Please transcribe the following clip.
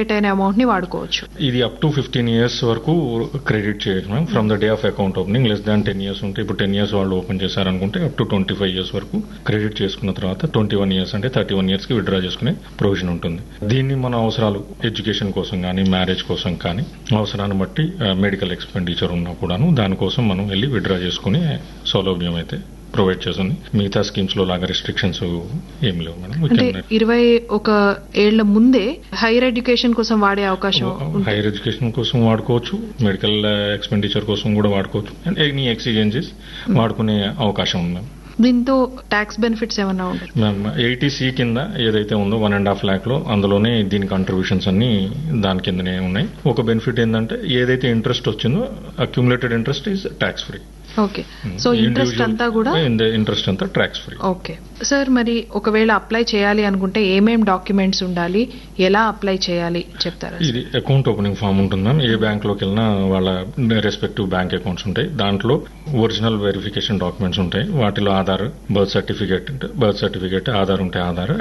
Allocate అయిన amount ని వాడుకోవచ్చు ఇది అప్ టు ఫిఫ్టీన్ ఇయర్స్ వరకు క్రెడిట్ చేయొచ్చు ma'am from the day of account opening less than ten years ఉంటే ఇప్పుడు టెన్ ఇయర్స్ వాళ్ళు ఓపెన్ చేశారనుకుంటే up to twenty five years వరకు క్రెడిట్ చేసుకున్న తర్వాత ట్వంటీ వన్ ఇయర్స్ అంటే థర్టీ వన్ ఇయర్స్ కి విత్డ్రా చేసుకునే ప్రొవిజన్ ఉంటుంది దీన్ని మన అవసరాలు ఎడ్యుకేషన్ కోసం కానీ మ్యారేజ్ కోసం కానీ అవసరాన్ని బట్టి మెడికల్ ఎక్స్పెండిచర్ ఉన్నా కూడాను దానికోసం మనం వెళ్ళి విత్డ్రా చేసుకునే సౌలభ్యం అయితే ప్రొవైడ్ చేస్తుంది మిగతా స్కీమ్స్ లో లాగా రెస్ట్రిక్షన్స్ ఏం లేవు మేడం We అంటే can- ఇరవై ఒక ఏళ్ల ముందే హైయర్ ఎడ్యుకేషన్ కోసం వాడే అవకాశం ఉంటుంది. హైయర్ ఎడ్యుకేషన్ కోసం వాడుకోవచ్చు మెడికల్ ఎక్స్పెండిచర్ కోసం కూడా వాడుకోవచ్చు అండ్ ఎనీ ఎక్సిజెన్సీస్ వాడుకునే అవకాశం ఉంది దీంతో ట్యాక్స్ బెనిఫిట్స్ ఏమన్నా ఉంటాయి మ్యామ్ ఎయిటీ సి కింద ఏదైతే ఉందో వన్ అండ్ హాఫ్ ల్యాక్ లో అందులోనే దీని కంట్రిబ్యూషన్స్ అన్ని దాని కిందనే ఉన్నాయి ఒక బెనిఫిట్ ఏంటంటే ఏదైతే ఇంట్రెస్ట్ వచ్చిందో accumulated interest is tax free okay so interest అంతా కూడా ఇంట్రెస్ట్ అంతా ట్యాక్స్ ఫ్రీ ఓకే సార్ మరి ఒకవేళ అప్లై చేయాలి అనుకుంటే ఏమేం డాక్యుమెంట్స్ ఉండాలి ఎలా అప్లై చేయాలి చెప్తారా ఇది అకౌంట్ ఓపెనింగ్ ఫామ్ ఉంటుంది మ్యామ్ ఏ బ్యాంక్ లోకి వెళ్ళినా వాళ్ళ రెస్పెక్టివ్ బ్యాంక్ అకౌంట్స్ ఉంటాయి దాంట్లో ఒరిజినల్ వెరిఫికేషన్ డాక్యుమెంట్స్ ఉంటాయి వాటిలో Aadhaar birth certificate birth certificate Aadhaar ఉంటే ఆధార్